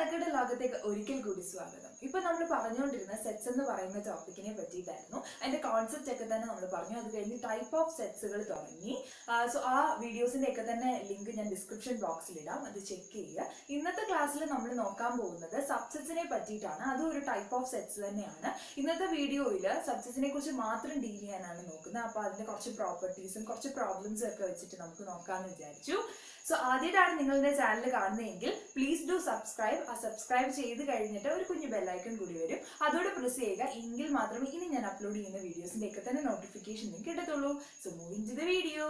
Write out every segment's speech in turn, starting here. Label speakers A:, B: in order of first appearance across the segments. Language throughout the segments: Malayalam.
A: മെനക്കെട്ട് ലോകത്തേക്ക് ഒരിക്കൽ കൂടി സ്വാഗതം ഇപ്പൊ നമ്മൾ പറഞ്ഞുകൊണ്ടിരുന്ന സെറ്റ്സ് എന്ന് പറയുന്ന ടോപ്പിക്കിനെ പറ്റിയിട്ടായിരുന്നു അതിന്റെ കോൺസെപ്റ്റ് ഒക്കെ തന്നെ നമ്മൾ പറഞ്ഞു അത് കഴിഞ്ഞ് ടൈപ്പ് ഓഫ് സെറ്റ്സുകൾ തുടങ്ങി സോ ആ വീഡിയോസിന്റെ ഒക്കെ തന്നെ ലിങ്ക് ഞാൻ ഡിസ്ക്രിപ്ഷൻ ബോക്സിൽ ഇടാം അത് ചെക്ക് ചെയ്യുക ഇന്നത്തെ ക്ലാസ്സിൽ നമ്മൾ നോക്കാൻ പോകുന്നത് സബ്സെറ്റ്സിനെ പറ്റിയിട്ടാണ് അതും ഒരു ടൈപ്പ് ഓഫ് സെറ്റ്സ് തന്നെയാണ് ഇന്നത്തെ വീഡിയോയിൽ സബ്സെറ്റ്സിനെ കുറിച്ച് മാത്രം ഡീൽ ചെയ്യാനാണ് നോക്കുന്നത് അപ്പൊ അതിന്റെ കുറച്ച് പ്രോപ്പർട്ടീസും കുറച്ച് പ്രോബ്ലംസും ഒക്കെ വെച്ചിട്ട് നമുക്ക് നോക്കാമെന്ന് വിചാരിച്ചു സോ ആദ്യമായിട്ടാണ് നിങ്ങളുടെ ചാനൽ കാണുന്നതെങ്കിൽ പ്ലീസ് ഡു സബ്സ്ക്രൈബ് ആ സബ്സ്ക്രൈബ് ചെയ്ത് കഴിഞ്ഞിട്ട് ഒരു കുഞ്ഞു ബെല്ലൈക്കൺ കൂടി വരും അതോടെ പ്രസ് ചെയ്യുക എങ്കിൽ മാത്രമേ ഇനി ഞാൻ അപ്ലോഡ് ചെയ്യുന്ന വീഡിയോസിന്റെ ഒക്കെ തന്നെ നോട്ടിഫിക്കേഷൻ നിങ്ങൾക്ക് കിട്ടത്തുള്ളൂ so moving to the video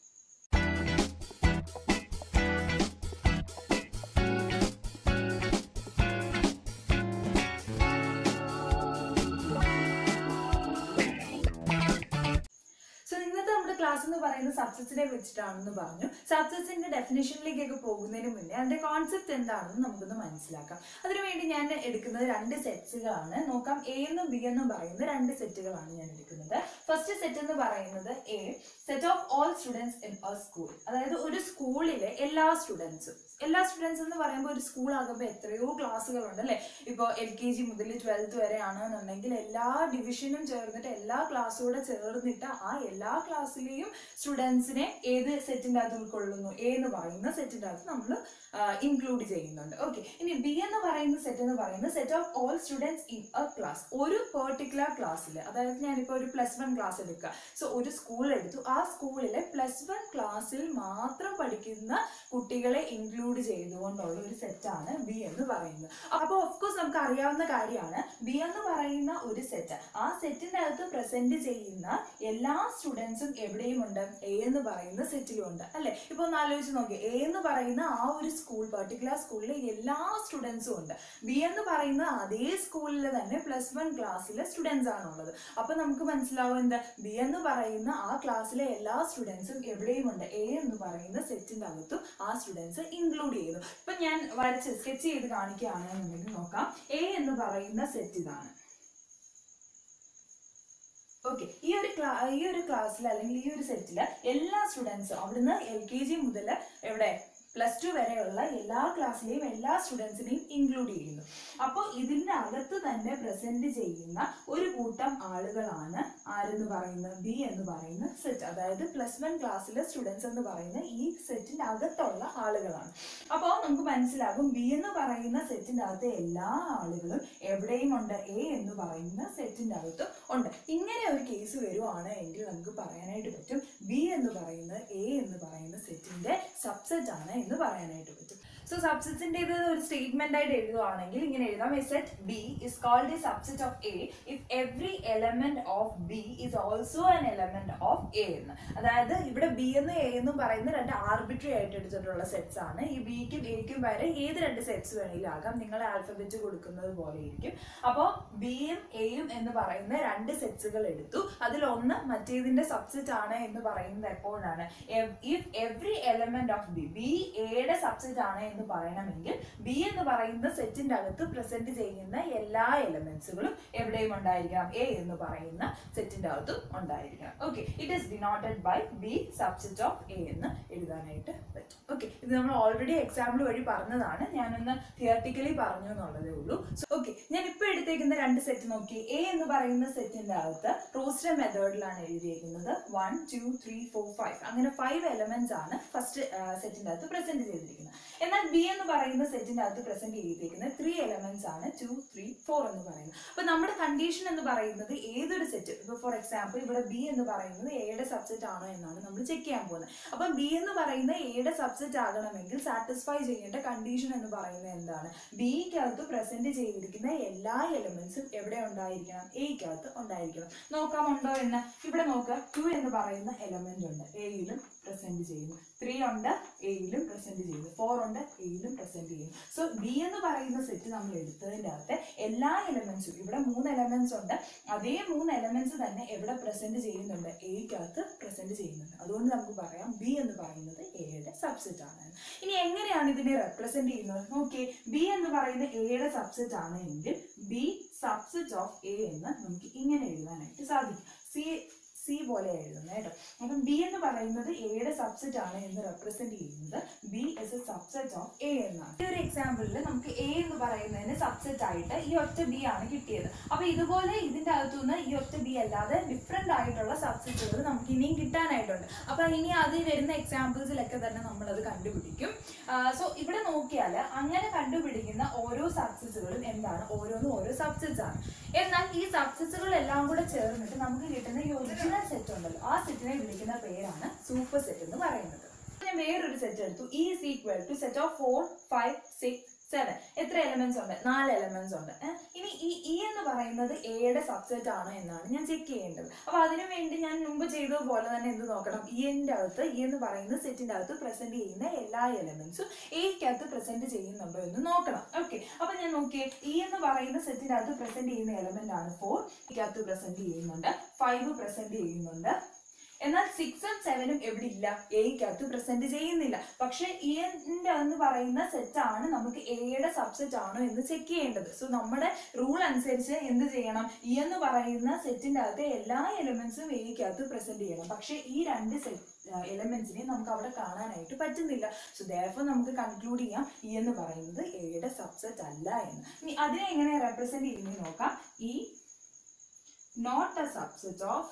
A: so ഇന്നത്തെ നമ്മുടെ ക്ലാസ് എന്ന് പറയുന്നത് സബ്സെറ്റ്സിനെ വെച്ചിട്ടാണെന്ന് പറഞ്ഞു സബ്സെറ്റ്സിന്റെ ഡെഫിനേഷനിലേക്കൊക്കെ പോകുന്നതിന് മുന്നേ അതിന്റെ കോൺസെപ്റ്റ് എന്താണെന്ന് നമുക്കൊന്ന് മനസ്സിലാക്കാം അതിനുവേണ്ടി ഞാൻ എടുക്കുന്നത് രണ്ട് സെറ്റ്സുകളാണ് നോക്കാം എ എന്നും ബി എന്നും പറയുന്ന രണ്ട് സെറ്റുകളാണ് ഞാൻ എടുക്കുന്നത് ഫസ്റ്റ് സെറ്റ് എന്ന് പറയുന്നത് a set of all students in a school അതായത് ഒരു സ്കൂളിലെ എല്ലാ സ്റ്റുഡൻസും എല്ലാ സ്റ്റുഡൻസ് എന്ന് പറയുമ്പോൾ ഒരു സ്കൂൾ ആകുമ്പോൾ എത്രയോ ക്ലാസ്സുകളുണ്ട് അല്ലേ ഇപ്പോൾ എൽ കെ ജി മുതൽ ട്വൽത്ത് വരെ ആണെന്നുണ്ടെങ്കിൽ എല്ലാ ഡിവിഷനും ചേർന്നിട്ട് എല്ലാ ക്ലാസ്സൂടെ ചേർന്നിട്ട് ആ എല്ലാ ക്ലാസ്സിലെയും സ്റ്റുഡൻസിനെ ഏത് സെറ്റിൻ്റെ അകത്ത് ഉൾക്കൊള്ളുന്നു എ എന്ന് പറയുന്ന സെറ്റിൻ്റെ അകത്ത് നമ്മൾ ഇൻക്ലൂഡ് ചെയ്യുന്നുണ്ട് ഓക്കെ ഇനി ബി എന്ന് പറയുന്ന സെറ്റ് എന്ന് പറയുന്നത് set of all students in a class ഒരു പെർട്ടിക്കുലർ ക്ലാസ്സിൽ അതായത് ഞാനിപ്പോൾ ഒരു പ്ലസ് വൺ ക്ലാസ് എടുക്കുക സോ ഒരു സ്കൂൾ എടുത്തു ആ സ്കൂളിലെ പ്ലസ് വൺ ക്ലാസ്സിൽ മാത്രം പഠിക്കുന്ന കുട്ടികളെ ഇൻക്ലൂഡ് ചെയ്തുകൊണ്ടുള്ള ഒരു സെറ്റാണ് ബി എന്ന് പറയുന്നത് അപ്പോൾ ഓഫ്കോഴ്സ് നമുക്ക് അറിയാവുന്ന കാര്യമാണ് ബി എന്ന് പറയുന്ന ഒരു സെറ്റ് ആ സെറ്റിന്റെ അകത്ത് പ്രസന്റ് ചെയ്യുന്ന എല്ലാ സ്റ്റുഡൻസും എവിടെയും ഉണ്ട് എ എന്ന് പറയുന്ന സെറ്റിലും ഉണ്ട് അല്ലെ ഇപ്പൊ ഒന്ന് ആലോചിച്ച് നോക്കി എ എന്ന് പറയുന്ന ആ ഒരു സ്കൂൾ പെർട്ടിക്കുലർ സ്കൂളിലെ എല്ലാ സ്റ്റുഡൻസും ഉണ്ട് ബി എന്ന് പറയുന്ന അതേ സ്കൂളിൽ തന്നെ പ്ലസ് വൺ ക്ലാസ്സിലെ സ്റ്റുഡൻസ് ആണുള്ളത് അപ്പൊ നമുക്ക് മനസ്സിലാവും എന്താ ബി എന്ന് പറയുന്ന ആ ക്ലാസ്സിലെ എല്ലാ സ്റ്റുഡൻസും എവിടെയും ഉണ്ട് എ എന്ന് പറയുന്ന സെറ്റിന്റെ അകത്തും ആ സ്റ്റുഡൻസ് ഇൻക്ലൂഡ് ചെയ്യുന്നു ഇപ്പൊ ഞാൻ വരച്ച് സ്കെച്ച് ചെയ്ത് കാണിക്കുകയാണെന്നുണ്ടെങ്കിൽ നോക്കാം എ എന്ന് പറയുന്ന സെറ്റ് ഇതാണ് ഓക്കെ ഈ ഒരു ക്ലാ ഈ ഒരു ക്ലാസ്സിൽ അല്ലെങ്കിൽ ഈ ഒരു സെറ്റിൽ എല്ലാ സ്റ്റുഡൻസും അവിടുന്ന് എൽ കെ ജി മുതൽ എവിടെ പ്ലസ് ടു വരെയുള്ള എല്ലാ ക്ലാസ്സിലെയും എല്ലാ സ്റ്റുഡൻസിനെയും ഇൻക്ലൂഡ് ചെയ്യുന്നു അപ്പോൾ ഇതിൻ്റെ അകത്ത് തന്നെ പ്രസന്റ് ചെയ്യുന്ന ഒരു കൂട്ടം ആളുകളാണ് ആരെന്ന് പറയുന്നത് ബി എന്ന് പറയുന്ന സെറ്റ് അതായത് പ്ലസ് വൺ ക്ലാസ്സിലെ സ്റ്റുഡൻസ് എന്ന് പറയുന്ന ഈ സെറ്റിന്റെ അകത്തുള്ള ആളുകളാണ് അപ്പോൾ നമുക്ക് മനസ്സിലാകും ബി എന്ന് പറയുന്ന സെറ്റിന്റെ അകത്തെ എല്ലാ ആളുകളും എവിടെയും ഉണ്ട് എ എന്ന് പറയുന്ന സെറ്റിന്റെ അകത്തും ഉണ്ട് ഇങ്ങനെ ഒരു കേസ് വരുവാണ് എങ്കിൽ നമുക്ക് പറയാനായിട്ട് പറ്റും ബി എന്ന് പറയുന്നത് എ എന്ന് പറയുന്ന സെറ്റിന്റെ സബ്സെറ്റ് ആണ് എന്ന് പറയാനായിട്ട് പറ്റും സോ സബ്സെറ്റിന്റെ ഇത് ഒരു സ്റ്റേറ്റ്മെന്റ് ആയിട്ട് എഴുതുവാണെങ്കിൽ ഇങ്ങനെ എഴുതാം a set B is called a subset of A if every element of B is also an element of A എന്ന് അതായത് ഇവിടെ ബി എന്ന് എ എന്നും പറയുന്ന രണ്ട് ആർബിട്രറി ആയിട്ട് എടുത്തിട്ടുള്ള സെറ്റ്സ് ആണ് ഈ ബിക്കും എക്കും വരെ ഏത് രണ്ട് സെറ്റ്സ് വേണമെങ്കിലും ആകാം നിങ്ങൾ ആൽഫബറ്റ് കൊടുക്കുന്നത് പോലെ ഇരിക്കും അപ്പോൾ ബിയും എയും എന്ന് പറയുന്ന രണ്ട് സെറ്റ്സുകൾ എടുത്തു അതിലൊന്ന് മറ്റേതിന്റെ സബ്സെറ്റ് ആണ് എന്ന് പറയുന്നത് എപ്പോഴാണ് if every element of B B എയുടെ സബ്സെറ്റ് ആണ് എന്ന് പറയണമെങ്കിൽ ബി എന്ന് പറയുന്ന സെറ്റിന്റെ അകത്ത് പ്രസന്റ് ചെയ്യുന്ന എല്ലാ എലമെന്റ്സുകളും എവിടെയും ഉണ്ടായിരിക്കണം എ എന്ന് പറയുന്ന സെറ്റിന്റെ അകത്തും ഉണ്ടായിരിക്കണം okay it is denoted by B subset of A എന്ന് എഴുതാനായിട്ട് പറ്റും ഓക്കെ ഇത് നമ്മൾ ഓൾറെഡി എക്സാമ്പിൾ വഴി പറഞ്ഞതാണ് ഞാനൊന്ന് തിയറട്ടിക്കലി പറഞ്ഞു എന്നുള്ളതേ ഉള്ളൂ ഓക്കെ ഞാൻ ഇപ്പോൾ എടുത്തേക്കുന്ന രണ്ട് സെറ്റ് നോക്കി എ എന്ന് പറയുന്ന സെറ്റിന്റെ അകത്ത് റോസ്റ്റർ മെത്തേഡിലാണ് എഴുതിയിരിക്കുന്നത് one two three four five അങ്ങനെ ഫൈവ് എലമെന്റ്സ് ആണ് ഫസ്റ്റ് സെറ്റിന്റെ അകത്ത് പ്രസന്റ് ചെയ്തിരിക്കുന്നത് എന്നാൽ ബി എന്ന് പറയുന്ന സെറ്റിന്റെ അകത്ത് പ്രസന്റ് ചെയ്തിരിക്കുന്നത് ത്രീ എലമെന്റ്സ് ആണ് ടു ത്രീ ഫോർ എന്ന് പറയുന്നത് അപ്പൊ നമ്മുടെ കണ്ടീഷൻ എന്ന് പറയുന്നത് ഏതൊരു സെറ്റ് ഇപ്പൊ ഫോർ എക്സാമ്പിൾ ഇവിടെ ബി എന്ന് പറയുന്നത് എയുടെ സബ്സെറ്റ് ആണോ എന്നാണ് നമ്മൾ ചെക്ക് ചെയ്യാൻ പോകുന്നത് അപ്പം ബി എന്ന് പറയുന്ന എയുടെ സബ്സെറ്റ് ആകണമെങ്കിൽ സാറ്റിസ്ഫൈ ചെയ്യേണ്ട കണ്ടീഷൻ എന്ന് പറയുന്നത് എന്താണ് ബിക്കകത്ത് പ്രസന്റ് ചെയ്തിരിക്കുന്ന എല്ലാ എലമെന്റ്സും എവിടെ ഉണ്ടായിരിക്കണം എക്കകത്ത് ഉണ്ടായിരിക്കണം നോക്കാമുണ്ടോ എന്ന് ഇവിടെ നോക്കുക ടു എന്ന് പറയുന്ന എലമെന്റ് ഉണ്ട് എയിലും പ്രസന്റ് ചെയ്യുന്നു ത്രീ ഉണ്ട് എയിലും പ്രസന്റ് ചെയ്യുന്നു ഫോർ ഉണ്ട് എയിലും പ്രസന്റ് ചെയ്യുന്നു സോ ബി എന്ന് പറയുന്ന സെറ്റ് നമ്മൾ എടുത്തതിൻ്റെ അകത്ത് എല്ലാ എലമെന്റ്സും ഇവിടെ മൂന്ന് എലമെന്റ്സ് ഉണ്ട് അതേ മൂന്ന് എലമെന്റ്സ് തന്നെ എവിടെ പ്രസന്റ് ചെയ്യുന്നുണ്ട് എയ്ക്കകത്ത് പ്രസന്റ് ചെയ്യുന്നുണ്ട് അതുകൊണ്ട് നമുക്ക് പറയാം ബി എന്ന് പറയുന്നത് എയുടെ സബ്സെറ്റ് ആണ് ഇനി എങ്ങനെയാണ് ഇതിനെ റെപ്രസെന്റ് ചെയ്യുന്നത് നോക്കിയേ ബി എന്ന് പറയുന്ന എയുടെ സബ്സെറ്റ് ആണ് എങ്കിൽ ബി സബ്സെറ്റ് ഓഫ് എ എന്ന് നമുക്ക് ഇങ്ങനെ എഴുതാനായിട്ട് സാധിക്കും സി സി പോലെ എഴുതുന്നത് കേട്ടോ അപ്പം ബി എന്ന് പറയുന്നത് എയുടെ സബ്സെറ്റ് ആണ് എന്ന് റെപ്രസെന്റ് ചെയ്യുന്നത് B is a subset of A എന്നാണ് ഈ ഒരു എക്സാമ്പിളിൽ നമുക്ക് എ എന്ന് പറയുന്നതിന് സബ്സെറ്റ് ആയിട്ട് ഈ ഒറ്റ ബി ആണ് കിട്ടിയത് അപ്പൊ ഇതുപോലെ ഇതിന്റെ അകത്തുനിന്ന് ഈ ഒറ്റ ബി അല്ലാതെ ഡിഫറെന്റ് ആയിട്ടുള്ള സബ്സെറ്റുകൾ നമുക്ക് ഇനിയും കിട്ടാനായിട്ടുണ്ട് അപ്പൊ ഇനി അതിൽ വരുന്ന എക്സാമ്പിൾസിലൊക്കെ തന്നെ നമ്മൾ അത് കണ്ടുപിടിക്കും സോ ഇവിടെ നോക്കിയാൽ അങ്ങനെ കണ്ടുപിടിക്കുന്ന ഓരോ സബ്സെറ്റുകളും എന്താണ് ഓരോന്നും ഓരോ സബ്സെറ്റ്സ് ആണ് എന്നാൽ ഈ സബ്സെറ്റുകൾ എല്ലാം കൂടെ ചേർന്നിട്ട് നമുക്ക് കിട്ടുന്ന ഈ ഒറിജിനൽ സെറ്റ് ഉണ്ടല്ലോ ആ സെറ്റിനെ വിളിക്കുന്ന പേരാണ് സൂപ്പർ സെറ്റ് എന്ന് പറയുന്നത് ഞാൻ വേറൊരു സെറ്റ് എടുത്തു E is equal to set of four five six seven എത്ര എലമെന്റ്സ് ഉണ്ട് നാല് എലമെന്റ്സ് ഉണ്ട് ഏ? ഇനി ഈ ഇ എന്ന് പറയുന്നത് എയുടെ സബ്സെറ്റ് ആണോ എന്നാണ് ഞാൻ ചെക്ക് ചെയ്യേണ്ടത് അപ്പൊ അതിനു വേണ്ടി ഞാൻ മുമ്പ് ചെയ്തതുപോലെ തന്നെ എന്ത് നോക്കണം ഇന്റെ അകത്ത് ഇ എന്ന് പറയുന്ന സെറ്റിന്റെ അകത്ത് പ്രസന്റ് ചെയ്യുന്ന എല്ലാ എലമെന്റ്സും എക്കകത്ത് പ്രസന്റ് ചെയ്യുന്നുണ്ടോ എന്ന് നോക്കണം ഓക്കെ അപ്പൊ ഞാൻ നോക്കിയേ ഇ എന്ന് പറയുന്ന സെറ്റിന്റെ അകത്ത് പ്രസന്റ് ചെയ്യുന്ന എലമെന്റ് ആണ് ഫോർ ഇക്കകത്ത് പ്രസന്റ് ചെയ്യുന്നുണ്ട് ഫൈവ് പ്രസന്റ് ചെയ്യുന്നുണ്ട് എന്നാൽ സിക്സും സെവനും എവിടെ ഇല്ല എയ്ക്കകത്ത് പ്രസന്റ് ചെയ്യുന്നില്ല പക്ഷെ ഇ എന്ന് എന്ന് പറയുന്ന സെറ്റ് ആണ് നമുക്ക് എയുടെ സബ്സെറ്റ് ആണോ എന്ന് ചെക്ക് ചെയ്യേണ്ടത് സോ നമ്മുടെ റൂൾ അനുസരിച്ച് എന്ത് ചെയ്യണം ഇ എന്ന് പറയുന്ന സെറ്റിന്റെ അകത്തെ എല്ലാ എലിമെന്റ്സും എയ്ക്കകത്ത് പ്രസന്റ് ചെയ്യണം പക്ഷെ ഈ രണ്ട് സെറ്റ് എലമെന്റ്സിനെ നമുക്ക് അവിടെ കാണാനായിട്ട് പറ്റുന്നില്ല സോ ദേഫോ നമുക്ക് കൺക്ലൂഡ് ചെയ്യാം ഇ എന്ന് പറയുന്നത് എയുടെ സബ്സെറ്റ് അല്ല എന്ന് ഇനി അതിനെ എങ്ങനെ റെപ്രസെന്റ് ചെയ്യുന്നത് നോക്കാം E not a subset of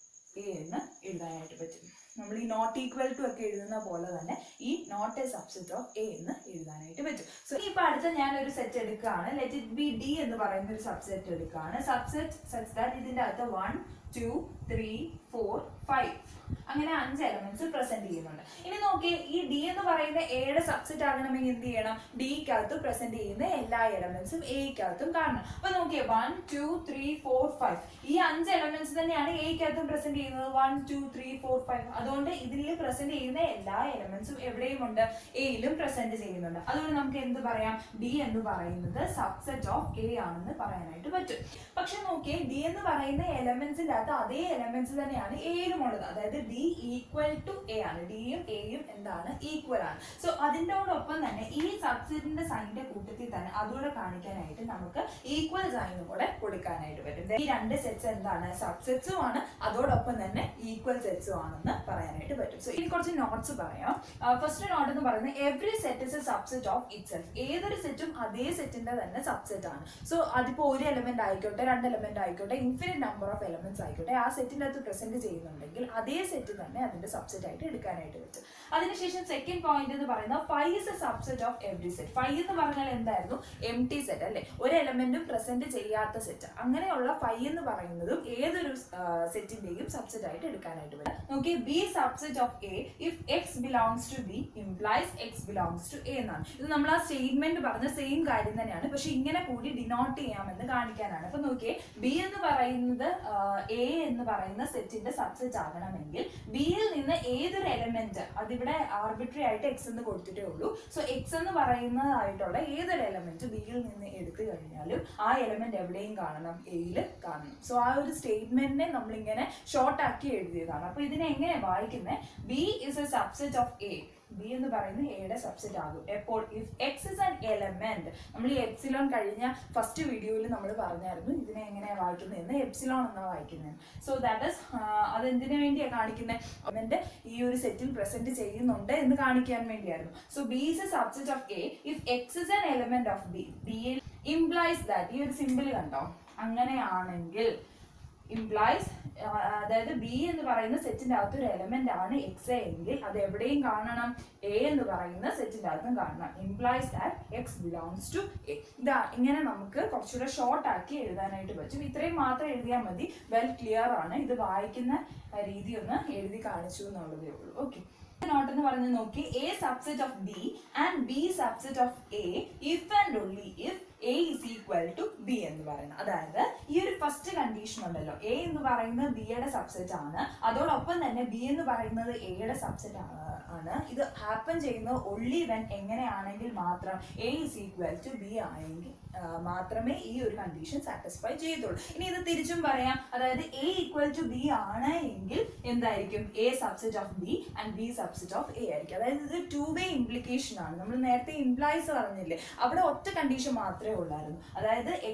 A: A എന്ന് എഴുതാനായിട്ട് പറ്റും നമ്മൾ ഈ നോട്ട് ഈക്വൽ ടു ഒക്കെ എഴുതുന്ന പോലെ തന്നെ E not a subset of A എന്ന് എഴുതാനായിട്ട് പറ്റും സോ ഇപ്പൊ അടുത്ത ഞാൻ ഒരു സെറ്റ് എടുക്കുകയാണ് ലെറ്റ് ഇറ്റ് ബി ഡി എന്ന് പറയുന്ന ഒരു സബ്സെറ്റ് എടുക്കുകയാണ് സബ്സെറ്റ് സച്ച് ദാറ്റ് ഇതിന്റെ അകത്ത് one two three four five അങ്ങനെ അഞ്ച് എലമെന്റ്സ് പ്രസന്റ് ചെയ്യുന്നുണ്ട് ഇനി നോക്കിയേ ഈ ഡി എന്ന് പറയുന്ന എയുടെ സബ്സെറ്റ് ആകണമെങ്കിൽ എന്ത് ചെയ്യണം ഡിക്കകത്ത് പ്രസന്റ് ചെയ്യുന്ന എല്ലാ എലമെന്റ്സും എക്കകത്തും കാണണം അപ്പൊ നോക്കിയേ one two three four five ഈ അഞ്ച് എലമെന്റ്സ് തന്നെയാണ് എക്കകത്തും പ്രസന്റ് ചെയ്യുന്നത് one two three four five അതുകൊണ്ട് ഇതിൽ പ്രസന്റ് ചെയ്യുന്ന എല്ലാ എലമെന്റ്സും എവിടെയും ഉണ്ട് എയിലും പ്രസന്റ് ചെയ്യുന്നുണ്ട് അതുകൊണ്ട് നമുക്ക് എന്ത് പറയാം ഡി എന്ന് പറയുന്നത് സബ്സെറ്റ് ഓഫ് എ ആണെന്ന് പറയാനായിട്ട് പറ്റും പക്ഷെ നോക്കിയേ ഡി എന്ന് പറയുന്ന എലമെന്റ്സിന്റെ അകത്ത് അതേ എലമെന്റ്സ് തന്നെയാണ് എയിലും ഉള്ളത് അതായത് ഡി ഈക്വൽ ടു എ ആണ് ഡിയും എയും എന്താണ് ഈക്വൽ ആണ് സോ അതിൻ്റെയോടൊപ്പം തന്നെ ഈ സബ്സെറ്റിന്റെ സൈനിന്റെ കൂട്ടത്തിൽ തന്നെ അതുകൂടെ കാണിക്കാനായിട്ട് നമുക്ക് ഈക്വൽ സൈനും കൂടെ കൊടുക്കാനായിട്ട് പറ്റും ഈ രണ്ട് സെറ്റ്സ് എന്താണ് സബ്സെറ്റ്സും ആണ് അതോടൊപ്പം തന്നെ ഈക്വൽ സെറ്റ്സും ആണെന്ന് പറയാനായിട്ട് പറ്റും സോ ഇനി കുറച്ച് നോട്ട്സ് പറയാം ഫസ്റ്റ് നോട്ട് എന്ന് പറയുന്നത് every set is a subset of itself ഏതൊരു സെറ്റും അതേ സെറ്റിന്റെ തന്നെ സബ്സെറ്റ് ആണ് സോ അതിപ്പോ ഒരു എലമെന്റ് ആയിക്കോട്ടെ രണ്ട് എലമെന്റ് ആയിക്കോട്ടെ ഇൻഫിനിറ്റ് നമ്പർ ഓഫ് എലമെന്റ്സ് ആയിക്കോട്ടെ ആ സെറ്റിന്റെ അകത്ത് പ്രസന്റ് ചെയ്യുന്നുണ്ടെങ്കിൽ അതേ സെറ്റ് തന്നെ അതിന്റെ സബ്സെറ്റ് ആയിട്ട് എടുക്കാനായിട്ട് പറ്റും അതിനുശേഷം സെക്കൻഡ് പോയിന്റ് എന്ന് പറയുന്നത് phi is a subset of every set phi എന്ന് പറഞ്ഞാൽ എന്തായിരുന്നു എം ടി സെറ്റ് അല്ലെ ഒരു എലമെന്റും പ്രസന്റ് ചെയ്യാത്ത സെറ്റ് അങ്ങനെയുള്ള ഫൈവ് എന്ന് പറയുന്നതും ഏതൊരു സെറ്റിന്റെയും സബ്സെറ്റ് ആയിട്ട് എടുക്കാനായിട്ട് പറ്റും നോക്കി B subset of A if x belongs to B implies x belongs to A എന്നാണ് ഇത് നമ്മൾ ആ സ്റ്റേറ്റ്മെന്റ് പറഞ്ഞ സെയിം കാര്യം തന്നെയാണ് പക്ഷെ ഇങ്ങനെ കൂടി ഡിനോട്ട് ചെയ്യാമെന്ന് കാണിക്കാനാണ് അപ്പൊ നോക്കിയേ ബി എന്ന് പറയുന്നത് എ എന്ന് പറയുന്ന സെറ്റിന്റെ സബ്സെറ്റ് ആകണമെങ്കിൽ ബിയിൽ നിന്ന് ഏതൊരു എലമെന്റ് അതിവിടെ ആർബിട്രറി ആയിട്ട് എക്സ് എന്ന് കൊടുത്തിട്ടേ ഉള്ളൂ സോ എക്സ് എന്ന് പറയുന്നതായിട്ടുള്ള ഏതൊരു എലമെന്റ് ബിയിൽ നിന്ന് എടുത്തു കഴിഞ്ഞാലും ആ എലമെന്റ് എവിടെയും കാണണം എയിൽ കാണണം സോ ആ ഒരു സ്റ്റേറ്റ്മെന്റിനെ നമ്മളിങ്ങനെ ഷോർട്ട് ആക്കി എഴുതിയതാണ് അപ്പൊ ഇതിനെ എങ്ങനെ വായിക്കുന്നത് B is a subset of A B എന്ന് പറയുന്നത് എയുടെ സബ്സെറ്റ് ആകും എപ്പോൾ if x is an element നമ്മൾ ഈ എപ്സിലോൺ കഴിഞ്ഞ ഫസ്റ്റ് വീഡിയോയിൽ നമ്മൾ പറഞ്ഞായിരുന്നു ഇതിനെ എങ്ങനെയാണ് വായിക്കുന്നത് എന്ന് എപ്സിലോൺ എന്നാണ് വായിക്കുന്നത് സോ ദാറ്റ് ഇസ് അത് എന്തിനു വേണ്ടിയാണ് കാണിക്കുന്നത് അവന്റെ ഈ ഒരു സെറ്റിൽ പ്രസന്റ് ചെയ്യുന്നുണ്ട് എന്ന് കാണിക്കാൻ വേണ്ടിയായിരുന്നു so B is a subset of A if x is an element of B B implies that ഈ ഒരു സിമ്പിൾ കണ്ടോ അങ്ങനെയാണെങ്കിൽ ഇംപ്ലൈസ് അതായത് ബി എന്ന് പറയുന്ന സെറ്റിന്റെ അകത്ത് ഒരു എലമെന്റ് ആണ് എക്സ് എങ്കിൽ അത് എവിടെയും കാണണം എ എന്ന് പറയുന്ന സെറ്റിന്റെ അകത്തും കാണണം implies that x belongs to A ഇതാ ഇങ്ങനെ നമുക്ക് കുറച്ചുകൂടെ ഷോർട്ട് ആക്കി എഴുതാനായിട്ട് പറ്റും ഇത്രയും മാത്രം എഴുതിയാൽ മതി വെൽ ക്ലിയർ ആണ് ഇത് വായിക്കുന്ന ആ, രീതി ഒന്ന് എഴുതി കാണിച്ചു എന്നുള്ളതേ ഉള്ളൂ ഓക്കെ നോട്ട് എന്ന് പറഞ്ഞ് നോക്കി A subset of B and B subset of A if and only if A is equal to B എന്ന് പറയുന്നത് അതായത് ഈ ഒരു ഫസ്റ്റ് കണ്ടീഷൻ ഉണ്ടല്ലോ എ എന്ന് പറയുന്നത് ബിയുടെ സബ്സെറ്റ് ആണ് അതോടൊപ്പം തന്നെ ബി എന്ന് പറയുന്നത് എയുടെ സബ്സെറ്റ് ആണ് ഇത് ഹാപ്പൻ ചെയ്യുന്നത് ഒള്ളി വെൻ എങ്ങനെയാണെങ്കിൽ മാത്രം A is equal to B ആയെങ്കിൽ ആ, മാത്രമേ ഈ ഒരു കണ്ടീഷൻ സാറ്റിസ്ഫൈ ചെയ്തുള്ളൂ ഇനി ഇത് തിരിച്ചും പറയാം അതായത് എ ഈക്വൽ ടു ബി ആണ് എങ്കിൽ എന്തായിരിക്കും A subset of B and B subset of A ആയിരിക്കും അതായത് ഇത് ടു വേ ഇംപ്ലിക്കേഷൻ ആണ് നമ്മൾ നേരത്തെ ഇംപ്ലൈസ് പറഞ്ഞില്ലേ അവിടെ ഒറ്റ കണ്ടീഷൻ മാത്രമേ ഉള്ളായിരുന്നു അതായത് എക്സ്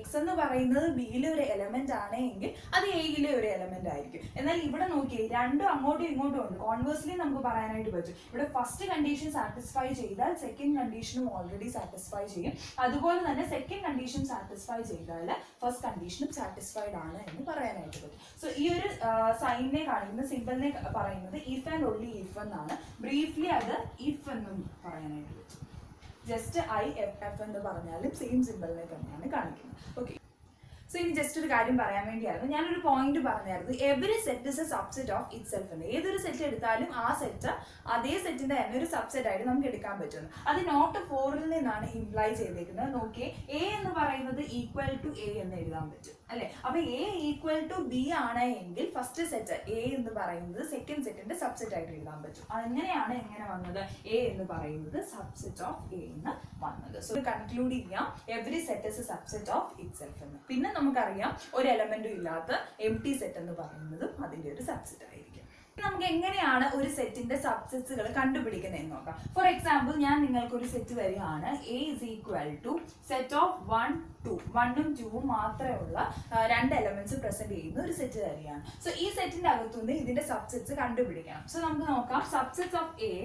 A: എക്സ് എന്ന് പറയുന്നത് ബിയിലെ ഒരു എലമെന്റ് ആണ് എങ്കിൽ അത് എയിലെ ഒരു എലമെന്റ് ആയിരിക്കും എന്നാൽ ഇവിടെ നോക്കിയേ രണ്ടും അങ്ങോട്ടും ഇങ്ങോട്ടും ഉണ്ട് കോൺവേഴ്സ്ലി നമുക്ക് പറയാനായിട്ട് പറ്റും ഇവിടെ ഫസ്റ്റ് കണ്ടീഷൻ സാറ്റിസ്ഫൈ ചെയ്താൽ സെക്കൻഡ് കണ്ടീഷനും ഓൾറെഡി സാറ്റിസ്ഫൈ ചെയ്യും അതുപോലെ തന്നെ സെക്കൻഡ് കണ്ടീഷൻ സാറ്റിസ്ഫൈ ചെയ്താൽ ഫസ്റ്റ് കണ്ടീഷനും സാറ്റിസ്ഫൈഡ് ആണ് എന്ന് പറയാനായിട്ട് പറ്റും സോ ഈ ഒരു സൈനിനെ കാണിക്കുന്ന സിമ്പിളിനെ പറയുന്നത് ഇഫ് ആൻഡ് ഓൺലി ഇഫ് എന്നാണ് ബ്രീഫ്ലി അത് ഇഫ് എന്നും പറയാനായിട്ട് പറ്റും ജസ്റ്റ് ഐ എഫ് എഫ് എന്ന് പറഞ്ഞാലും സെയിം സിമ്പിളിനെ തന്നെയാണ് കാണിക്കുന്നത് ഓക്കെ സോ ഇനി ജസ്റ്റ് ഒരു കാര്യം പറയാൻ വേണ്ടിയായിരുന്നു ഞാനൊരു പോയിന്റ് പറഞ്ഞായിരുന്നു every set is a subset of itself എന്ന് ഏതൊരു സെറ്റ് എടുത്താലും ആ സെറ്റ് അതേ സെറ്റിന്റെ തന്നെ ഒരു സബ്സെറ്റ് ആയിട്ട് നമുക്ക് എടുക്കാൻ പറ്റുന്നു അത് നോട്ട് ഫോറിൽ നിന്നാണ് ഇംപ്ലൈ ചെയ്തേക്കുന്നത് നോക്കിയേ എ എന്ന് പറയുന്നത് ഈക്വൽ ടു എ എന്ന് എഴുതാൻ പറ്റും അല്ലെ അപ്പൊ എ ഈക്വൽ ടു ബി ആണ് എങ്കിൽ ഫസ്റ്റ് സെറ്റ് എ എന്ന് പറയുന്നത് സെക്കൻഡ് സെറ്റിന്റെ സബ്സെറ്റ് ആയിട്ട് എഴുതാൻ പറ്റും അങ്ങനെയാണ് എങ്ങനെ വന്നത് എ എന്ന് പറയുന്നത് സബ്സെറ്റ് ഓഫ് എ എന്ന് വന്നത് സോ കൺക്ലൂഡ് ചെയ്യാം every set is a subset of itself എന്ന് പിന്നെ നമുക്കറിയാം ഒരു എലമെന്റും ഇല്ലാത്ത എം ടി സെറ്റ് എന്ന് പറയുന്നതും അതിന്റെ ഒരു സബ്സെറ്റ് ആയിരിക്കും ഇനി നമുക്ക് എങ്ങനെയാണ് ഒരു സെറ്റിന്റെ സബ്സെറ്റ്സുകൾ കണ്ടുപിടിക്കുന്നത് എന്ന് നോക്കാം ഫോർ എക്സാമ്പിൾ ഞാൻ നിങ്ങൾക്ക് ഒരു സെറ്റ് തരികയാണ് A is equal to set of one two വണ്ണും ടൂവും മാത്രമുള്ള ആ, രണ്ട് എലമെന്റ്സ് പ്രസന്റ് ചെയ്യുന്ന ഒരു സെറ്റ് തരികയാണ് സോ ഈ സെറ്റിന്റെ അകത്തുനിന്ന് ഇതിന്റെ സബ്സെറ്റ്സ് കണ്ടുപിടിക്കണം സോ നമുക്ക് നോക്കാം സബ്സെറ്റ്സ് ഓഫ് എ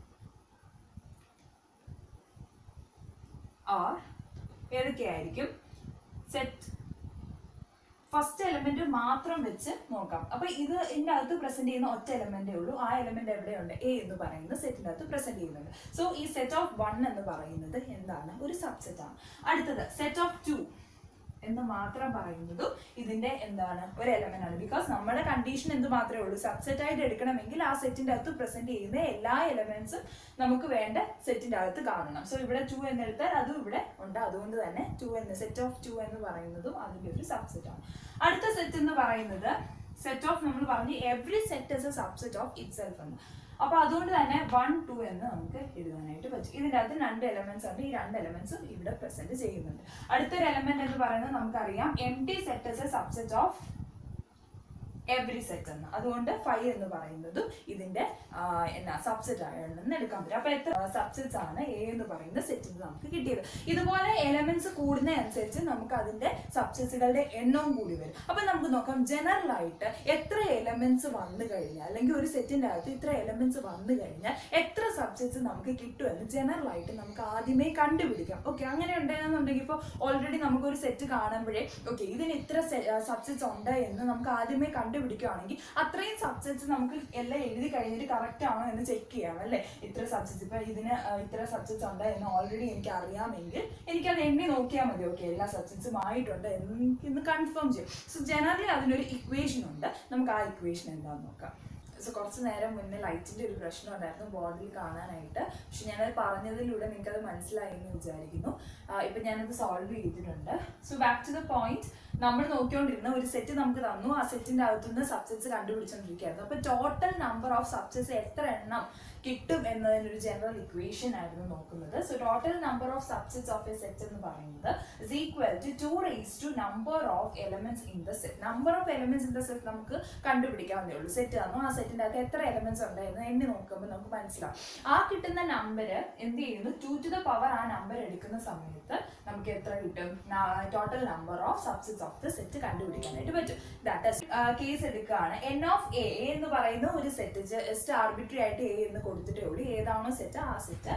A: ആർ ഏതൊക്കെയായിരിക്കും സെറ്റ് ഫസ്റ്റ് എലമെന്റ് മാത്രം വെച്ച് നോക്കാം അപ്പൊ ഇത് ഇതിന്റെ അകത്ത് പ്രസന്റ് ചെയ്യുന്ന ഒറ്റ എലമെന്റേ ഉള്ളൂ ആ എലമെന്റ് എവിടെയുണ്ട് എ എന്ന് പറയുന്ന സെറ്റിന്റെ അകത്ത് പ്രസന്റ് ചെയ്യുന്നുണ്ട് സോ ഈ സെറ്റ് ഓഫ് വൺ എന്ന് പറയുന്നത് എന്താണ് ഒരു സബ്സെറ്റ് ആണ് അടുത്തത് സെറ്റ് ഓഫ് ടു എന്ന് മാത്രം പറയുന്നതും ഇതിന്റെ എന്താണ് ഒരു എലമെന്റ് ആണ് ബിക്കോസ് നമ്മുടെ കണ്ടീഷൻ എന്ത് മാത്രമേ ഉള്ളൂ സബ്സെറ്റ് ആയിട്ട് എടുക്കണമെങ്കിൽ ആ സെറ്റിന്റെ അകത്ത് പ്രസന്റ് ചെയ്യുന്ന എല്ലാ എലമെന്റ്സും നമുക്ക് വേണ്ട സെറ്റിന്റെ അകത്ത് കാണണം സോ ഇവിടെ ടു എന്ന് എടുത്താൽ അതും ഇവിടെ ഉണ്ട് അതുകൊണ്ട് തന്നെ ടു എന്ന് സെറ്റ് ഓഫ് ടു എന്ന് പറയുന്നതും അതിന്റെ ഒരു സബ്സെറ്റ് ആണ് അടുത്ത സെറ്റ് എന്ന് പറയുന്നത് സെറ്റ് ഓഫ് നമ്മൾ പറഞ്ഞു every set is a subset of itself എന്ന് അപ്പൊ അതുകൊണ്ട് തന്നെ വൺ ടു എന്ന് നമുക്ക് എഴുതാനായിട്ട് പറ്റും ഇതിന്റെ അകത്ത് രണ്ട് എലമെന്റ്സ് ഉണ്ട് ഈ രണ്ട് എലമെന്റ്സും ഇവിടെ പ്രസന്റ് ചെയ്യുന്നുണ്ട് അടുത്തൊരു എലമെന്റ് എന്ന് പറയുന്നത് നമുക്കറിയാം empty set is a subset of every set എന്ന് അതുകൊണ്ട് ഫൈവ് എന്ന് പറയുന്നതും ഇതിന്റെ ആ, എന്നാ സബ്സെറ്റ് ആണെന്ന് എടുക്കാൻ പറ്റും അപ്പൊ എത്ര സബ്സെറ്റ്സ് ആണ് എ എന്ന് പറയുന്ന സെറ്റിൽ നമുക്ക് കിട്ടിയത് ഇതുപോലെ എലമെന്റ്സ് കൂടുന്ന അനുസരിച്ച് നമുക്ക് അതിന്റെ സബ്സെറ്റ്സുകളുടെ എണ്ണവും കൂടി വരും അപ്പൊ നമുക്ക് നോക്കാം ജനറൽ ആയിട്ട് എത്ര എലമെന്റ്സ് വന്നു കഴിഞ്ഞാൽ അല്ലെങ്കിൽ ഒരു സെറ്റിന്റെ അകത്ത് ഇത്ര എലമെന്റ്സ് വന്നു കഴിഞ്ഞാൽ എത്ര സബ്സെറ്റ്സ് നമുക്ക് കിട്ടുമെന്ന് ജനറൽ ആയിട്ട് നമുക്ക് ആദ്യമേ കണ്ടുപിടിക്കാം ഓക്കെ അങ്ങനെ ഉണ്ടെന്നുണ്ടെങ്കിൽ ഇപ്പോൾ ഓൾറെഡി നമുക്ക് ഒരു സെറ്റ് കാണുമ്പോഴേ ഓക്കെ ഇതിന് ഇത്ര സബ്സെറ്റ്സ് ഉണ്ട് എന്ന് നമുക്ക് ആദ്യമേ കണ്ടുപിടിക്കുകയാണെങ്കിൽ അത്രയും സബ്സെറ്റ്സ് നമുക്ക് എല്ലാം എഴുതി കഴിഞ്ഞിട്ട് കറക്റ്റ് ആണോ എന്ന് ചെക്ക് ചെയ്യാം അല്ലേ ഇത്ര സബ്സെറ്റ്സ് ഇപ്പൊ ഇതിന് ആ, ഇത്ര സബ്സെറ്റ്സ് ഉണ്ട് എന്ന് ഓൾറെഡി എനിക്ക് അറിയാമെങ്കിൽ എനിക്കത് എണ്ണി നോക്കിയാൽ മതി ഓക്കെ എല്ലാ സബ്സെറ്റ്സും ആയിട്ടുണ്ട് എന്ന് എനിക്കൊന്ന് കൺഫേം ചെയ്യും സോ ജനറലി അതിനൊരു ഇക്വേഷൻ ഉണ്ട് നമുക്ക് ആ ഇക്വേഷൻ എന്താണെന്ന് നോക്കാം സോ കുറച്ച് നേരം മുന്നേ ലൈറ്റിന്റെ ഒരു പ്രശ്നം ഉണ്ടായിരുന്നു ബോർഡിൽ കാണാനായിട്ട് പക്ഷെ ഞാനത് പറഞ്ഞതിലൂടെ നിങ്ങൾക്ക് അത് മനസ്സിലായി എന്ന് വിചാരിക്കുന്നു ആ, ഇപ്പൊ ഞാനത് സോൾവ് ചെയ്തിട്ടുണ്ട് so back to the point നമ്മൾ നോക്കിക്കൊണ്ടിരുന്ന ഒരു സെറ്റ് നമുക്ക് തന്നു ആ സെറ്റിന്റെ അകത്തുനിന്ന് സബ്സെറ്റ്സ് കണ്ടുപിടിച്ചോണ്ടിരിക്കുകയായിരുന്നു അപ്പൊ ടോട്ടൽ നമ്പർ ഓഫ് സബ്സെറ്റ്സ് എത്ര എണ്ണം കിട്ടും എന്നതിനൊരു ജനറൽ ഇക്വേഷൻ ആയിരുന്നു നോക്കുന്നത് so total number of subsets of a set എന്ന് പറയുന്നത് is equal to two raise to number of elements in the set number of elements in the set നമുക്ക് കണ്ടുപിടിക്കാവുന്നേ ഉള്ളൂ സെറ്റ് തന്നു ആ സെറ്റിന്റെ അകത്ത് എത്ര എലമെന്റ്സ് ഉണ്ടായിരുന്നു എണ്ണി നോക്കുമ്പോൾ നമുക്ക് മനസ്സിലാവും ആ കിട്ടുന്ന നമ്പർ എന്ത് ചെയ്യുന്നു ടു ടു ദ പവർ ആ നമ്പർ എടുക്കുന്ന സമയത്ത് നമുക്ക് എത്ര കിട്ടും total number of subsets of the set കണ്ടുപിടിക്കാനായിട്ട് പറ്റും ദാറ്റ് കേസ് എടുക്കുകയാണ് എൻ ഓഫ് എ എന്ന് പറയുന്ന ഒരു സെറ്റ് ജസ്റ്റ് ആർബിട്രറി ആയിട്ട് എ എന്ന് കൊടുത്തിട്ടേ ഉള്ളൂ ഏതാണോ സെറ്റ് ആ സെറ്റ്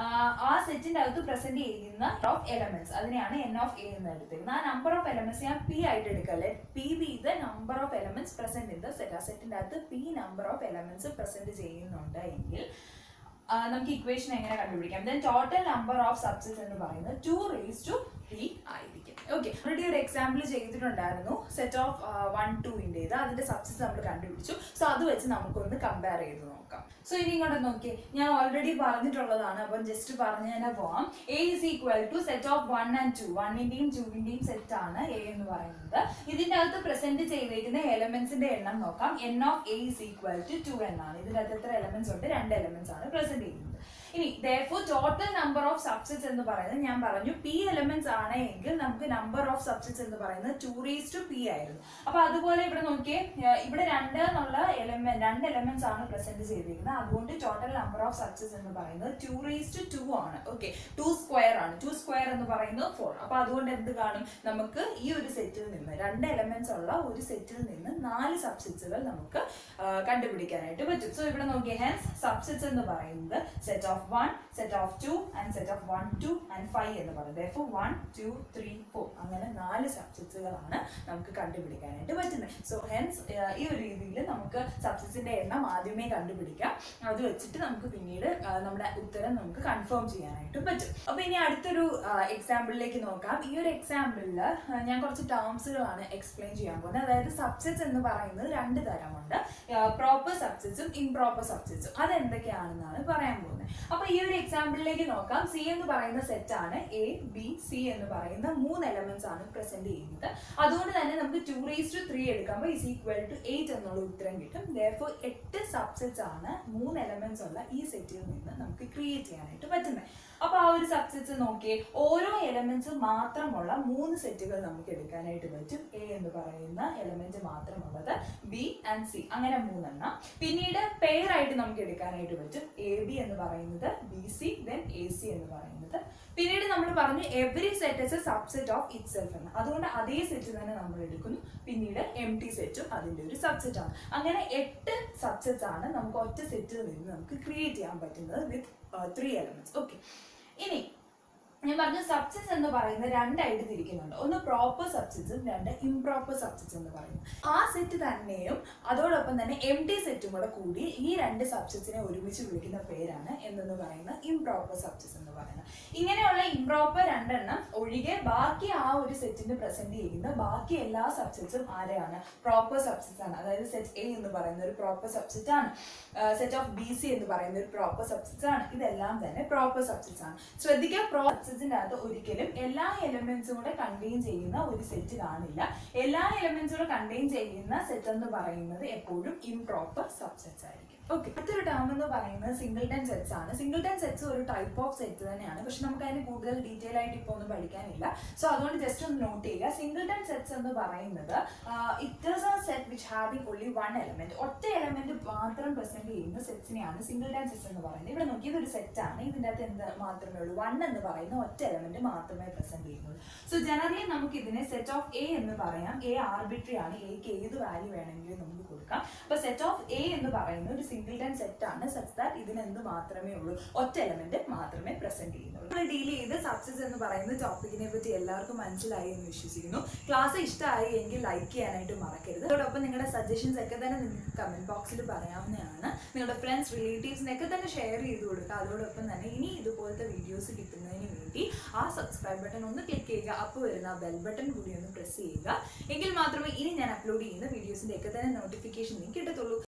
A: ആ സെറ്റിന്റെ അകത്ത് പ്രസന്റ് ചെയ്യുന്ന ഓഫ് എലമെന്റ്സ് അതിനെയാണ് എൻ ഓഫ് എ എന്ന് എടുത്തിരുന്നത് ആ നമ്പർ ഓഫ് എലമെന്റ്സ് ഞാൻ പി ആയിട്ട് എടുക്കല്ലേ P be the number of elements present in the set ആ സെറ്റിന്റെ അകത്ത് P number of elements present ചെയ്യുന്നുണ്ട് എങ്കിൽ ആ, നമുക്ക് ഇക്വേഷൻ എങ്ങനെ കണ്ടുപിടിക്കാം then total number of subsets എന്ന് പറയുന്നത് ടു റേസ് ടു ത്രീ ആയിരിക്കും ഓക്കെ ഓൾറെഡി ഒരു എക്സാമ്പിൾ ചെയ്തിട്ടുണ്ടായിരുന്നു സെറ്റ് ഓഫ് വൺ ടുവിൻ്റെത് അതിന്റെ സബ്സെറ്റ്സ് നമ്മൾ കണ്ടുപിടിച്ചു സോ അത് വെച്ച് നമുക്കൊന്ന് കമ്പയർ ചെയ്ത് നോക്കാം സോ ഇനി ഇങ്ങോട്ട് നോക്കിയേ ഞാൻ ഓൾറെഡി പറഞ്ഞിട്ടുള്ളതാണ് അപ്പം ജസ്റ്റ് പറഞ്ഞു തന്നെ പോവാം A is equal to set of one and two വണ്ണിന്റെയും ടുവിന്റെയും സെറ്റ് ആണ് എ എന്ന് പറയുന്നത് ഇതിന്റെ അകത്ത് പ്രസന്റ് ചെയ്തേക്കുന്ന എലമെന്റ്സിന്റെ എണ്ണം നോക്കാം n of A is equal to two എന്നാണ് ഇതിന്റെ അകത്ത് എത്ര എലമെന്റ്സ് ഉണ്ട് രണ്ട് എലമെന്റ്സ് ആണ് പ്രസന്റ് ചെയ്യുന്നത് ഇനി therefore total number of subsets എന്ന് പറയുന്നത് ഞാൻ പറഞ്ഞു പി എലമെന്റ്സ് ആണ് എങ്കിൽ നമുക്ക് നമ്പർ ഓഫ് സബ്സെറ്റ്സ് എന്ന് പറയുന്നത് ടു റേസ് ടു പി ആയിരുന്നു അപ്പൊ അതുപോലെ ഇവിടെ നോക്കിയേ ഏർ ഇവിടെ രണ്ട് എന്നുള്ള എലമെന്റ് രണ്ട് എലമെന്റ്സ് ആണ് പ്രസന്റ് ചെയ്തിരിക്കുന്നത് അതുകൊണ്ട് ടോട്ടൽ നമ്പർ ഓഫ് സബ്സെറ്റ്സ് എന്ന് പറയുന്നത് ടു റേസ് ടു ടു ആണ് ഓക്കെ ടു സ്ക്വയർ ആണ് ടു സ്ക്വയർ എന്ന് പറയുന്നത് ഫോർ അപ്പൊ അതുകൊണ്ട് എന്ത് കാണും നമുക്ക് ഈ ഒരു സെറ്റിൽ നിന്ന് രണ്ട് എലമെന്റ്സ് ഉള്ള ഒരു സെറ്റിൽ നിന്ന് നാല് സബ്സെറ്റ്സുകൾ നമുക്ക് ആ, കണ്ടുപിടിക്കാനായിട്ട് പറ്റും സോ ഇവിടെ നോക്കിയേ ഹെൻസ് സബ്സെറ്റ്സ് എന്ന് പറയുന്നത് set of one set of two and set of one two and five എന്ന് പറയുന്നത് അപ്പോൾ വൺ ടു ത്രീ ഫോർ അങ്ങനെ നാല് സബ്സെറ്റ്സുകളാണ് നമുക്ക് കണ്ടുപിടിക്കാനായിട്ട് പറ്റുന്നത് സോ ഹെൻസ് ഈ ഒരു രീതിയിൽ നമുക്ക് സബ്സെറ്റ്സിന്റെ എണ്ണം ആദ്യമേ കണ്ടുപിടിക്കാം അത് വെച്ചിട്ട് നമുക്ക് പിന്നീട് ആ, നമ്മുടെ ഉത്തരം നമുക്ക് കൺഫേം ചെയ്യാനായിട്ട് പറ്റും അപ്പൊ ഇനി അടുത്തൊരു എക്സാമ്പിളിലേക്ക് നോക്കാം ഈ ഒരു എക്സാമ്പിളിൽ ഞാൻ കുറച്ച് ടേംസുകളാണ് എക്സ്പ്ലെയിൻ ചെയ്യാൻ പോകുന്നത് അതായത് സബ്സെറ്റ്സ് എന്ന് പറയുന്നത് രണ്ട് തരമുണ്ട് പ്രോപ്പർ സബ്സെറ്റ്സും ഇംപ്രോപ്പർ സബ്സെറ്റ്സും അതെന്തൊക്കെയാണെന്നാണ് പറയാൻ പോകുന്നത് അപ്പൊ ഈ ഒരു എക്സാമ്പിളിലേക്ക് നോക്കാം സി എന്ന് പറയുന്ന സെറ്റ് ആണ് എ ബി സി എന്ന് പറയുന്ന മൂന്ന് എലമെന്റ്സ് ആണ് പ്രസന്റ് ചെയ്യുന്നത് അതുകൊണ്ട് തന്നെ നമുക്ക് ടു റേസ് ടു ത്രീ എടുക്കുമ്പോൾ ഇസ് ഈക്വൽ ടു എയ്റ്റ് എന്നുള്ള ഉത്തരം കിട്ടും therefore എട്ട് സബ്സെറ്റ്സ് ആണ് മൂന്ന് എലമെന്റ്സ് ഉള്ള ഈ സെറ്റിൽ നിന്ന് നമുക്ക് ക്രിയേറ്റ് ചെയ്യാനായിട്ട് പറ്റുന്നത് അപ്പൊ ആ ഒരു സബ്സെറ്റ്സ് നോക്കിയേ ഓരോ എലമെന്റ്സ് മാത്രമുള്ള മൂന്ന് സെറ്റുകൾ നമുക്ക് എടുക്കാനായിട്ട് പറ്റും എ എന്ന് പറയുന്ന എലമെന്റ് മാത്രമുള്ളത് ബി ആൻഡ് സി അങ്ങനെ മൂന്നെണ്ണം പിന്നീട് പെയർ ആയിട്ട് നമുക്ക് എടുക്കാനായിട്ട് പറ്റും എ ബി എന്ന് പറയുന്നത് B C then A C എന്ന് പറയുന്നത് പിന്നീട് നമ്മൾ പറഞ്ഞു every set is a subset of itself എന്ന് അതുകൊണ്ട് അതേ സെറ്റ് തന്നെ നമ്മൾ എടുക്കുന്നു പിന്നീട് എം ടി സെറ്റും അതിന്റെ ഒരു സബ്സെറ്റ് ആണ് അങ്ങനെ എട്ട് സബ്സെറ്റ്സ് ആണ് നമുക്ക് ഒറ്റ സെറ്റിൽ നിന്ന് നമുക്ക് ക്രിയേറ്റ് ചെയ്യാൻ പറ്റുന്നത് വിത്ത് ത്രീ എലമെന്റ്സ് ഓക്കെ ഇനി ഞാൻ പറഞ്ഞു സബ്സെറ്റ്സ് എന്ന് പറയുന്നത് രണ്ടായിട്ട് തിരിക്കുന്നുണ്ട് ഒന്ന് പ്രോപ്പർ സബ്സെറ്റ്സും രണ്ട് ഇംപ്രോപ്പർ സബ്സെറ്റ്സ് എന്ന് പറയുന്നത് ആ സെറ്റ് തന്നെയും അതോടൊപ്പം തന്നെ എം ടി സെറ്റും കൂടെ കൂടി ഈ രണ്ട് സബ്സെറ്റ്സിനെ ഒരുമിച്ച് വിളിക്കുന്ന പേരാണ് എന്തെന്ന് പറയുന്ന ഇംപ്രോപ്പർ സബ്സെറ്റ്സ് എന്ന് പറയുന്നത് ഇങ്ങനെയുള്ള ഇംപ്രോപ്പർ രണ്ടെണ്ണം ഒഴികെ ബാക്കി ആ ഒരു സെറ്റിന് പ്രസന്റ് ചെയ്യുന്ന ബാക്കി എല്ലാ സബ്സെറ്റ്സും ആരെയാണ് പ്രോപ്പർ സബ്സെറ്റ്സ് ആണ് അതായത് സെറ്റ് എ എന്ന് പറയുന്ന ഒരു പ്രോപ്പർ സബ്സെറ്റ് ആണ് സെറ്റ് ഓഫ് ബി സി എന്ന് പറയുന്ന ഒരു പ്രോപ്പർ സബ്സെറ്റ്സ് ആണ് ഇതെല്ലാം തന്നെ പ്രോപ്പർ സബ്സെറ്റ്സ് ആണ് ശ്രദ്ധിക്കുക പ്രോ സബ്സെറ്റ്സിന്റെ അകത്ത് ഒരിക്കലും എല്ലാ എലമെന്റ്സും കൂടെ കണ്ടെയ്ൻ ചെയ്യുന്ന ഒരു സെറ്റ് കാണില്ല എല്ലാ എലമെന്റ്സും കൂടെ കണ്ടെയ്ൻ ചെയ്യുന്ന സെറ്റ് എന്ന് പറയുന്നത് എപ്പോഴും ഇംപ്രോപ്പർ സബ്സെറ്റ്സ് ആയിരിക്കും ഓക്കെ അടുത്തൊരു ടേം എന്ന് പറയുന്നത് സിംഗിൾട്ടൺ സെറ്റ്സ് ആണ് സിംഗിൾട്ടൺ സെറ്റ്സ് ഒരു ടൈപ്പ് ഓഫ് സെറ്റ് തന്നെയാണ് പക്ഷെ നമുക്ക് അതിന് കൂടുതൽ ഡീറ്റെയിൽ ആയിട്ട് ഇപ്പോൾ ഒന്നും പഠിക്കാനില്ല സോ അതുകൊണ്ട് ജസ്റ്റ് ഒന്ന് നോട്ട് ചെയ്യുക സിംഗിൾട്ടൺ സെറ്റ്സ് എന്ന് പറയുന്നത് it is a set which having only one element ഒറ്റ എലമെന്റ് മാത്രം പ്രസന്റ് ചെയ്യുന്ന സെറ്റ്സിനെയാണ് സിംഗിൾട്ടൺ സെറ്റ്സ് എന്ന് പറയുന്നത് ഇവിടെ നോക്കി ഇതൊരു സെറ്റ് ആണ് ഇതിൻ്റെ അകത്ത് എന്ത് മാത്രമേ ഉള്ളൂ വൺ എന്ന് പറയുന്ന ഒറ്റ എലമെന്റ് മാത്രമേ പ്രസന്റ് ചെയ്യുന്നുള്ളൂ സോ ജനറലി നമുക്ക് ഇതിനെ സെറ്റ് ഓഫ് എ എന്ന് പറയാം എ ആർബിട്രറി ആണ് എക്ക് ഏത് വാല്യൂ വേണമെങ്കിലും നമുക്ക് കൊടുക്കാം അപ്പൊ സെറ്റ് ഓഫ് എ എന്ന് പറയുന്ന ഒരു സിംഗിൾട്ടൺ സെറ്റ് ആണ് സച്ച് ദാറ്റ് ഇതിന് എന്ത് മാത്രമേ ഉള്ളൂ ഒറ്റ എലമെന്റ് മാത്രമേ പ്രസന്റ് ചെയ്യുന്നുള്ളൂ നമ്മൾ ഡീൽ ചെയ്ത് സക്സസ് എന്ന് പറയുന്ന ടോപ്പിക്കിനെ പറ്റി എല്ലാവർക്കും മനസ്സിലായി എന്ന് വിശ്വസിക്കുന്നു ക്ലാസ് ഇഷ്ടമായി എങ്കിൽ ലൈക്ക് ചെയ്യാനായിട്ട് മറക്കരുത് അതോടൊപ്പം നിങ്ങളുടെ സജഷൻസ് ഒക്കെ തന്നെ നിങ്ങൾക്ക് കമന്റ് ബോക്സിൽ പറയാവുന്നതാണ് നിങ്ങളുടെ ഫ്രണ്ട്സ് റിലേറ്റീവ്സിനൊക്കെ തന്നെ ഷെയർ ചെയ്ത് കൊടുക്കുക അതോടൊപ്പം തന്നെ ഇനി ഇതുപോലത്തെ വീഡിയോസ് കിട്ടുന്നതിന് വേണ്ടി ആ സബ്സ്ക്രൈബ് ബട്ടൺ ഒന്ന് ക്ലിക്ക് ചെയ്യുക അപ്പോൾ വരുന്ന ബെൽ ബട്ടൺ കൂടി ഒന്ന് പ്രസ് ചെയ്യുക എങ്കിൽ മാത്രമേ ഇനി ഞാൻ അപ്ലോഡ് ചെയ്യുന്ന വീഡിയോസിന്റെ ഒക്കെ തന്നെ നോട്ടിഫിക്കേഷൻ നിങ്ങൾക്ക് കിട്ടത്തുള്ളൂ